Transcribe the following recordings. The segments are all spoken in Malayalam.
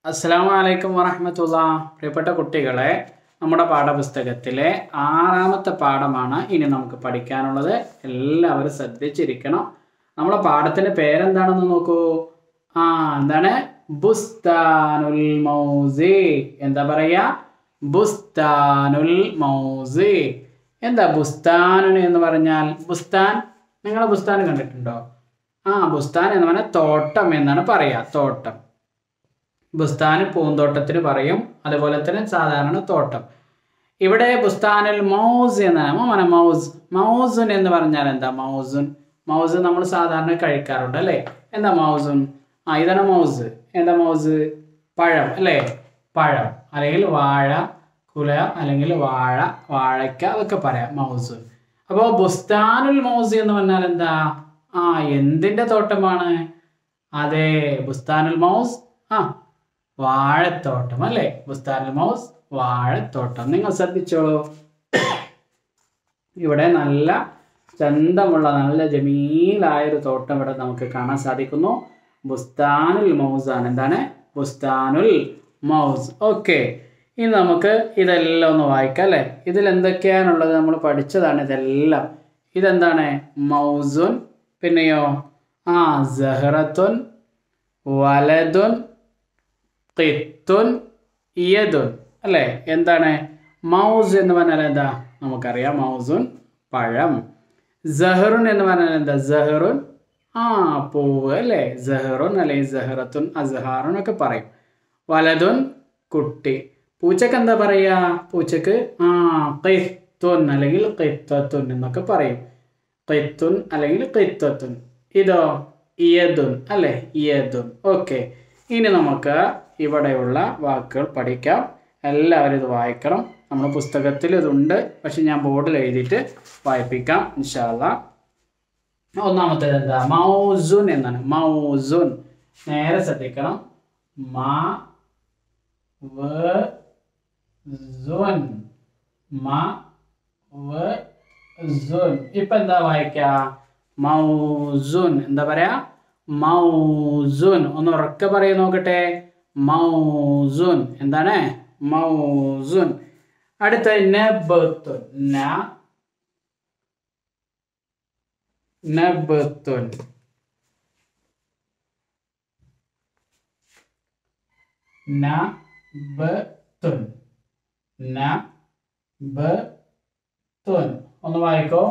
അസ്സാം വലൈക്കും വറഹമത്തുള്ള പ്രിയപ്പെട്ട കുട്ടികളെ നമ്മുടെ പാഠപുസ്തകത്തിലെ ആറാമത്തെ പാഠമാണ് ഇനി നമുക്ക് പഠിക്കാനുള്ളത് എല്ലാവരും ശ്രദ്ധിച്ചിരിക്കണം നമ്മളെ പാഠത്തിൻ്റെ പേരെന്താണെന്ന് നോക്കൂ ആ എന്താണ് ബുസ്താനുൽ മൗസി എന്താ പറയാ ബുസ്താനുൽ മൗസി എന്താ ബുസ്താനുൻ എന്ന് പറഞ്ഞാൽ ബുസ്താൻ നിങ്ങൾ ബുസ്താൻ കണ്ടിട്ടുണ്ടോ ആ ബുസ്താൻ എന്ന് പറഞ്ഞാൽ തോട്ടം എന്നാണ് പറയാ തോട്ടം ബുസ്താൻ പൂന്തോട്ടത്തിന് പറയും അതുപോലെ തന്നെ സാധാരണ തോട്ടം ഇവിടെ ബുസ്താനിൽ മൗസ് എന്നാണ് മോനെ മൗസ് മൗസുൻ എന്ന് പറഞ്ഞാൽ എന്താ മൗസുൻ മൗസ് നമ്മൾ സാധാരണ കഴിക്കാറുണ്ട് അല്ലേ എന്താ മൗസുൻ ആ ഇതാണ് മൗസ് എന്താ മൗസ് പഴം അല്ലേ പഴം അല്ലെങ്കിൽ വാഴ കുല അല്ലെങ്കിൽ വാഴ വാഴയ്ക്ക അതൊക്കെ പറയാം മൗസ് അപ്പോൾ ബുസ്താനുൽ മൗസ് എന്ന് പറഞ്ഞാൽ എന്താ ആ എന്തിൻ്റെ തോട്ടമാണ് അതെ ബുസ്താനുൽ മൗസ് ആ വാഴത്തോട്ടം അല്ലേ ബുസ്താനുൽ മൗസ് വാഴത്തോട്ടം നിങ്ങൾ ശ്രദ്ധിച്ചോളൂ ഇവിടെ നല്ല ചന്തമുള്ള നല്ല ജമീലായ ഒരു തോട്ടം ഇവിടെ നമുക്ക് കാണാൻ സാധിക്കുന്നു ബുസ്താനുൽ മൗസ് ആണ് എന്താണ് ബുസ്താനുൽ മൗസ് ഓക്കെ ഇനി നമുക്ക് ഇതെല്ലാം ഒന്ന് വായിക്കാം അല്ലേ ഇതിൽ എന്തൊക്കെയാണുള്ളത് നമ്മൾ പഠിച്ചതാണ് ഇതെല്ലാം ഇതെന്താണ് മൗസുൻ പിന്നെയോ ആ സഹറത്തുൻ വലതുൻ ഖിത്തുൻ യദുൻ അല്ലേ എന്താണ് മൗസ് എന്ന് പറഞ്ഞാൽ എന്താ നമുക്കറിയാം മൗസുൻ പഴം സഹറുൻ എന്ന് പറഞ്ഞാൽ എന്താ സഹറുൻ ആ പൂവ് അല്ലേ സഹറുൻ അല്ലെങ്കിൽ സഹറത്തുൻ അസഹാറുൻ ഒക്കെ പറയും വലതുൻ കുട്ടി പൂച്ചക്ക് എന്താ പറയുക പൂച്ചക്ക് ആ ഖിത്തുൻ അല്ലെങ്കിൽ ഖിത്തത്തുൻ എന്നൊക്കെ പറയും ഖിത്തുൻ അല്ലെങ്കിൽ ഖിത്തത്തുൻ ഇതോ ഇയദുൻ അല്ലേ ഇയദുൻ ഓക്കെ ഇനി നമുക്ക് ഇവിടെയുള്ള വാക്കുകൾ പഠിക്കാം എല്ലാവരും ഇത് വായിക്കണം നമ്മുടെ പുസ്തകത്തിൽ ഇതുണ്ട് പക്ഷെ ഞാൻ ബോർഡിൽ എഴുതിയിട്ട് വായിപ്പിക്കാം ഇൻഷാല്ല ഒന്നാമത്തേത് എന്താ മൗസുൻ എന്നാണ് മൗസുൻ നേരെ ശ്രദ്ധിക്കണം മാ വ സുൻ മ വ സുൻ ഇപ്പൊ എന്താ വായിക്ക മൗസുൻ എന്താ പറയാ മൗസുൻ ഒന്ന് ഉറക്കെ പറയും നോക്കട്ടെ മൗസുൻ എന്താണ് മൗസുൻ അടുത്ത നബത്തുൻ ന നബത്തുൻ നബത്തുൻ നബത്തുൻ ഒന്ന് വായിക്കോ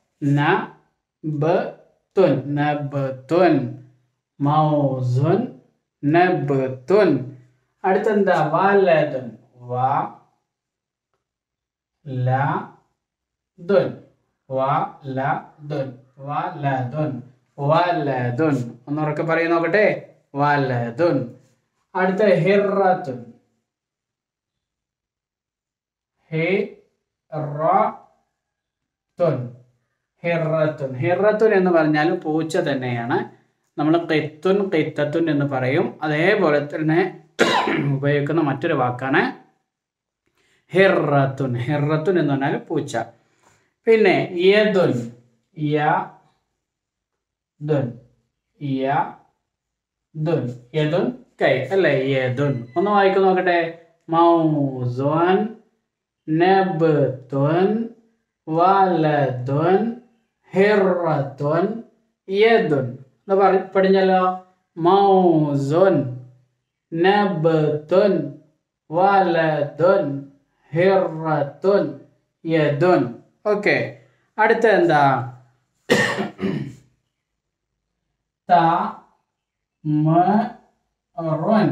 നബത്തുൻ നബത്തുൻ മൗസുൻ നബത്തുൻ അടുത്തെന്താ വലതുൻ വ ല ദുൻ വ ല ദുൻ വലതുൻ വലതുൻ ഒന്ന് ഉറക്കെ പറയും നോക്കട്ടെ വലതുൻ അടുത്ത ഹിറത്തുൻ ഹിറത്തുൻ ഹിറത്തുൻ ഹിറത്തുൻ എന്ന് പറഞ്ഞാൽ പൂച്ച തന്നെയാണ് നമ്മൾ കെത്തുൻ കെത്തത്തുൻ എന്ന് പറയും അതേപോലെ തന്നെ ഉപയോഗിക്കുന്ന മറ്റൊരു വാക്കാണ് ഹിറത്തുൻ ഹിറത്തുൻ എന്ന് പറഞ്ഞാൽ പൂച്ച പിന്നെ യദുൻ യ ദുൻ യ ദുൻ യദുൻ കൈ അല്ലേ യദുൻ ഒന്ന് വായിക്കു നോക്കട്ടെ മൗസുൻ നബ്തുൻ വലതുൻ ഹിറത്തുൻ യദുൻ എന്ന് പറ പഠിഞ്ഞല്ലോ മൗസുൻ നബ്തുൻ വലതുൻ ഹിറത്തുൻ യദുൻ ഓക്കെ അടുത്ത എന്താ തമറുൻ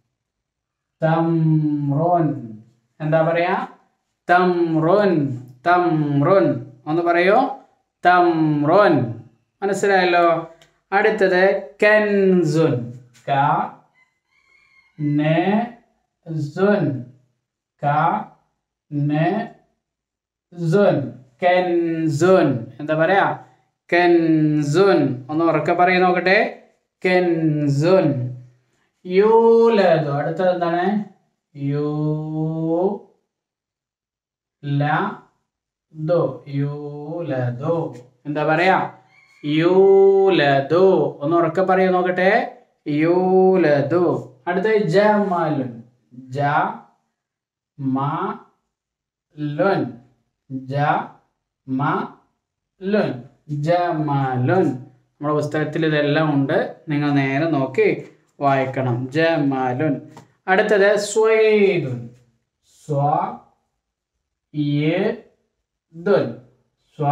തംറുൻ എന്താ പറയാ തംറുൻ തംറുൻ ഒന്ന് പറയോ തംറുൻ മനസ്സിലായല്ലോ അടുത്തത് കൻസുൻ ക നെസുൻ ക നെസുൻ കെൻസുൻ എന്താ പറയാ കെൻസുൻ ഒന്ന് ഉറക്കെ പറയും നോക്കട്ടെ കെൻസുൻ യൂലതു അടുത്തത് എന്താണ് യൂ ല ദോ യൂലതു എന്താ പറയാ യൂലതു ഒന്ന് ഉറക്കെ പറയൂ നോക്കട്ടെ യൂലതു അടുത്ത ജമലുൻ ജ മ ലുൻ ജ മ ലുൻ ജമലുൻ നമ്മുടെ പുസ്തകത്തിൽ ഇതെല്ലാം ഉണ്ട് നിങ്ങൾ നേരെ നോക്കി വായിക്കണം ജമലുൻ അടുത്തത് സ്വൈദുൻ സ്വ ദുൻ സ്വ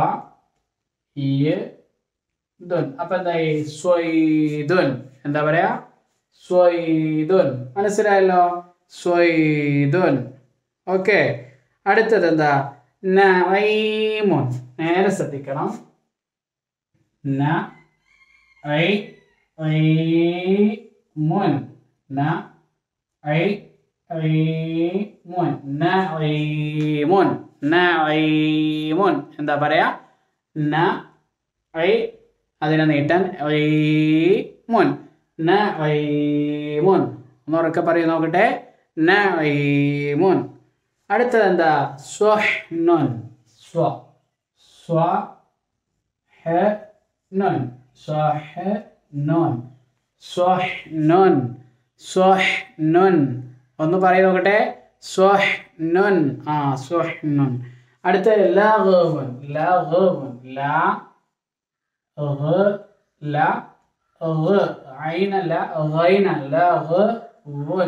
ദുൻ അപ്പൊ എന്തായി സ്വൈദുൻ എന്താ പറയാ സ്വൈദുൻ മനസ്സിലായല്ലോ സ്വൈദുൻ ഓക്കെ അടുത്തത് എന്താ നഈമുൻ നേരെ ശ്രദ്ധിക്കണം ന ഐ ഐ മുൻ ന ഐ ഐ മുൻ ന ഐ മുൻ ന ഐ മുൻ എന്താ പറയാ ന ഐ അതിനെ നീട്ടാൻ ഐ മുൻ ന ഐ മുൻ ഒന്ന് ഉറക്കെ പറയും നോക്കട്ടെ ന ഐ മുൻ അടുത്തത് എന്താ സ്വഹ്നുൻ സ്വ സ്വ ഹ നുൻ സ്വഹ നുൻ സ്വഹ്നുൻ സ്വഹ്നുൻ ഒന്ന് പറയും നോക്കട്ടെ സ്വഹ്നുൻ ആ സ്വഹ്നുൻ അടുത്ത ലഗവൻ ലഗവൻ ലാ غ لا غ عين لا غين لغو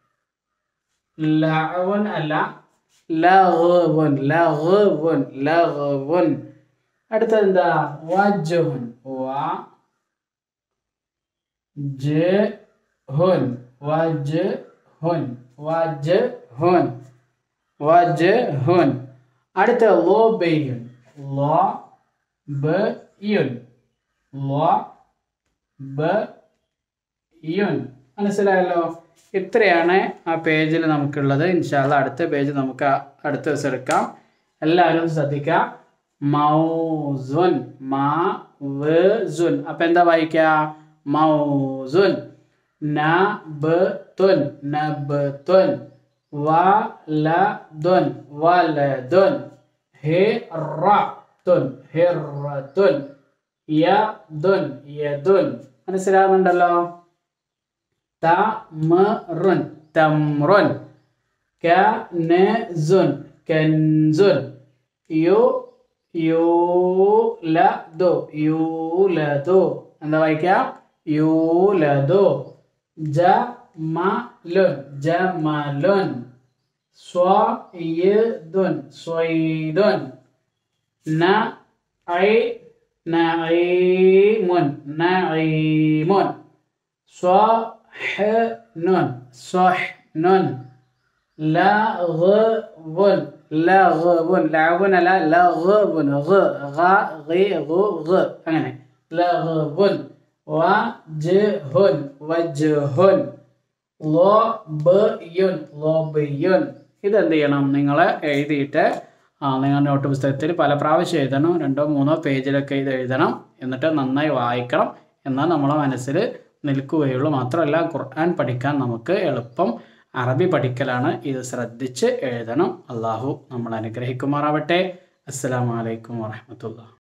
لعو അല്ല ലغو ലغو ലغو അടുത്തത് എന്താ വജ്ഹുൻ വ ജഹുൻ വജ്ഹുൻ വജ്ഹുൻ വജ്ഹുൻ അടുത്ത ലോബയുൻ ലോ ബ യുൻ ലോ ബ യുൻ മനസ്സിലായല്ലോ ഇത്രയാണ് ആ പേജിൽ നമുക്കുള്ളത് ഇൻഷാല്ല അടുത്ത പേജ് നമുക്ക് അടുത്ത ദിവസം എടുക്കാം എല്ലാവരും ശ്രദ്ധിക്കുക മൗസുൻ മാ വസുൻ അപ്പം എന്താ വായിക്കുക മൗസുൻ നബത്തുൻ നബത്തുൻ വലദുൻ വലദുൻ ഹിറത്തുൻ ഹിറത്തുൻ യദുൻ യദുൻ മനസ്സിലാവുന്നുണ്ടല്ലോ തമറുൻ തമ്രുൻ കനസുൻ കൻസുൻ യു യൂലദു യൂലദു എന്താ വായിക്കുക യൂലദു ജമലുൻ ജമലുൻ സ്വയിദുൻ സ്വയിദുൻ നഐ നഈമുൻ നഈമുൻ സ്വഹ്നുൻ സ്വഹ്നുൻ ലഗ്വുൻ ലഗ്വുൻ ലഗ്വുൻ അല്ല ലഗ്വുൻ ഗ ഗ ഗി ഗു ഗ അങ്ങനെ ലഗ്വുൻ വജ്ഹുൻ വജ്ഹുൻ ലോബയുൻ ലോബയുൻ ഇതെന്ത് ചെയ്യണം നിങ്ങൾ എഴുതിയിട്ട് ആ നിങ്ങളുടെ നോട്ട് പുസ്തകത്തിൽ പല പ്രാവശ്യം എഴുതണം രണ്ടോ മൂന്നോ പേജിലൊക്കെ ഇത് എഴുതണം എന്നിട്ട് നന്നായി വായിക്കണം എന്നാൽ നമ്മളെ മനസ്സിൽ നിൽക്കുകയുള്ളൂ മാത്രമല്ല ഖുർആൻ പഠിക്കാൻ നമുക്ക് എളുപ്പം അറബി പഠിക്കലാണ് ഇത് ശ്രദ്ധിച്ച് എഴുതണം അള്ളാഹു നമ്മൾ അനുഗ്രഹിക്കുമാറാവട്ടെ അസ്സലാമലൈക്കും വാഹമത്തുള്ള